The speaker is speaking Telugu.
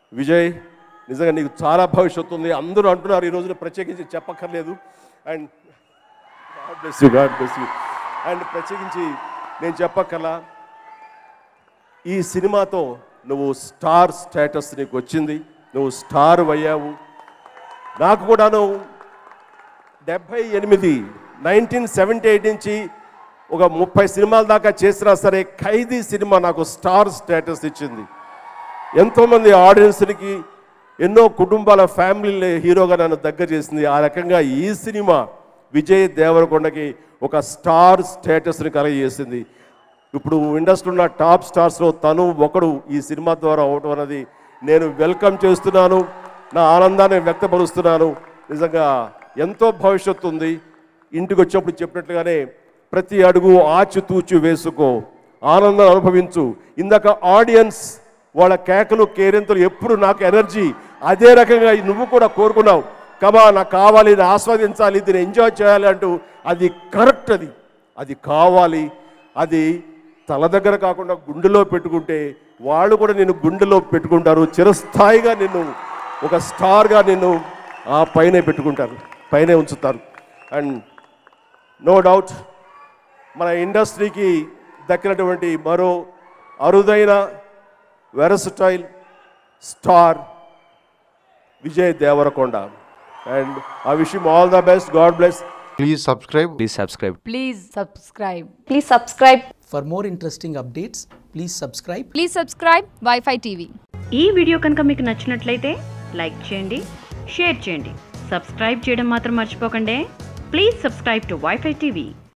విజయ్ నిజంగా నీకు చాలా భవిష్యత్తు ఉంది అందరూ అంటున్నారు ఈ రోజున ప్రత్యేకించి చెప్పక్కర్లేదు and God bless you God bless you and ప్రత్యేకించి నేను చెప్పక్కర్లా ఈ సినిమాతో నువ్వు స్టార్ స్టేటస్ నీకు వచ్చింది నువ్వు స్టార్ అయ్యావు నాకు కూడాను డెబ్భై ఎనిమిది నైన్టీన్ సెవెంటీ ఎయిట్ నుంచి ఒక ముప్పై సినిమాల దాకా చేసినా సరే ఖైదీ సినిమా నాకు స్టార్ స్టేటస్ ఇచ్చింది ఎంతోమంది ఆడియన్స్కి ఎన్నో కుటుంబాల ఫ్యామిలీ హీరోగా నన్ను దగ్గర చేసింది ఆ రకంగా ఈ సినిమా విజయ్ దేవరకొండకి ఒక స్టార్ స్టేటస్ని కలగజేసింది ఇప్పుడు ఇండస్ట్రీ ఉన్న టాప్ స్టార్స్లో తను ఒకడు ఈ సినిమా ద్వారా అవటం అనేది నేను వెల్కమ్ చేస్తున్నాను నా ఆనందాన్ని వ్యక్తపరుస్తున్నాను నిజంగా ఎంతో భవిష్యత్తు ఉంది ఇంటికి వచ్చినప్పుడు చెప్పినట్లుగానే ప్రతి అడుగు ఆచితూచి వేసుకో ఆనందం అనుభవించు ఇందాక ఆడియన్స్ వాళ్ళ కేకలు కేరింతలు ఎప్పుడు నాకు ఎనర్జీ అదే రకంగా నువ్వు కూడా కోరుకున్నావు కమా నాకు కావాలి ఇది ఆస్వాదించాలి దీన్ని ఎంజాయ్ చేయాలి అంటూ అది కరెక్ట్ అది అది కావాలి అది తల దగ్గర కాకుండా గుండెలో పెట్టుకుంటే వాళ్ళు కూడా నిన్ను గుండెలో పెట్టుకుంటారు చిరస్థాయిగా నిన్ను ఒక స్టార్గా నిన్ను ఆ పైనే పెట్టుకుంటారు పైనే ఉంచుతారు అండ్ నో డౌట్ మన ఇండస్ట్రీకి దక్కినటువంటి మరో అరుదైన versatile star Vijay Deverakonda and ఆ విషయం all the best God bless Please subscribe. Please subscribe. Please subscribe. Please subscribe. For more interesting updates, please subscribe Please subscribe Wi-Fi TV. ఈ వీడియో కనుక మీకు నచ్చినట్లయితే లైక్ చేయండి షేర్ చేయండి సబ్స్క్రైబ్ చేయడం మాత్రం మర్చిపోకండి please subscribe to wifi TV